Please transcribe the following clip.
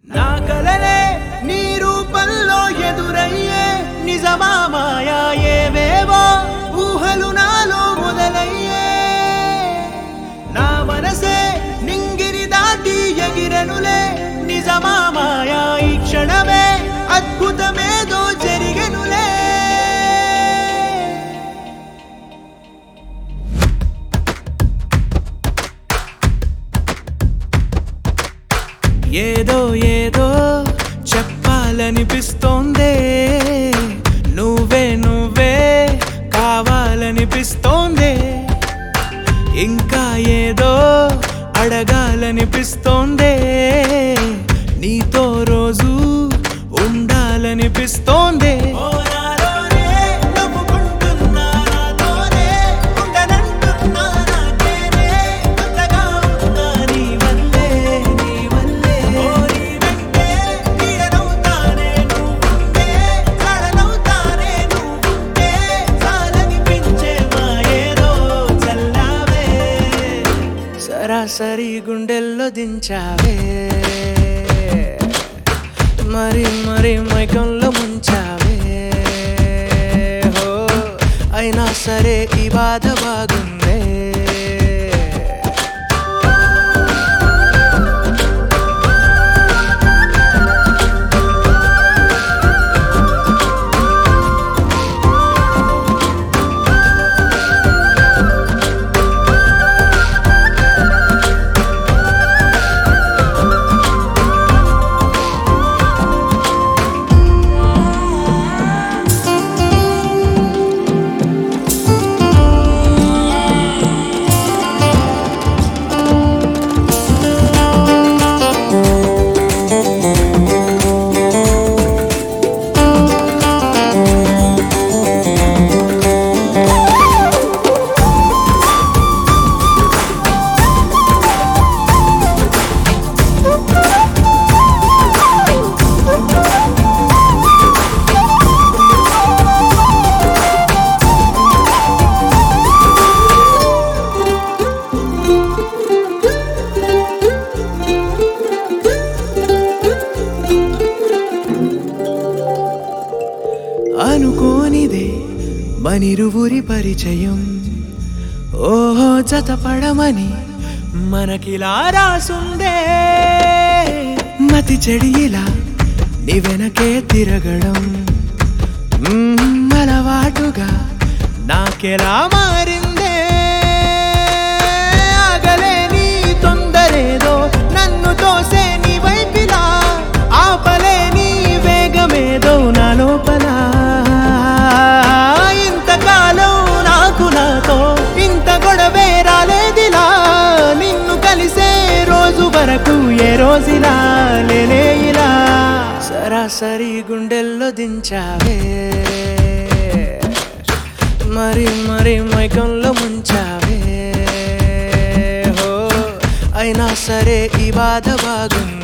నా కలలే నీ రూపంలో ఎదురయ్యే నిజమా మాయా ఏవేవో ఊహలు నాలో మొదలయ్యే నా మనసే నింగిని దాటి ఎగిరనులే నిజమా మాయా ఈ క్షణమే అద్భుతమేదో జరిగెనులే ఏదో ఏదో చెప్పాలనిపిస్తోందే నువ్వే నువ్వే కావాలనిపిస్తోందే ఇంకా ఏదో అడగాలనిపిస్తోందే నీతో రోజు ఉండాలనిపిస్తోందే సరాసరి గుండెల్లో దించావే మరి మరి మైకంలో ముంచావే హో అయినా సరే ఈ బాధ బాగుందే అనుకోనిదే మనిరువురి పరిచయం ఓహో జతపడమని మనకిలా రాసుందే మతి చెడి ఇలా నీ వెనకే తిరగడం మ్మ్, అలవాటుగా నాకెలా మారిందే ఆగలేని తొందరేదో నన్ను తోసే నీ వైపిలా ఆపలేని వేగమేదో నా లోపల ఇంతకాలం నాకు నాతో ఇంత గొడవే రాలేదిలా నిన్ను కలిసే రోజు వరకు ఏ రోజులా లేనే ఇలా సరాసరి గుండెల్లో దించావే మరి మరి మైకంలో ముంచావే హో అయినా సరే ఈ బాధ బాగుంది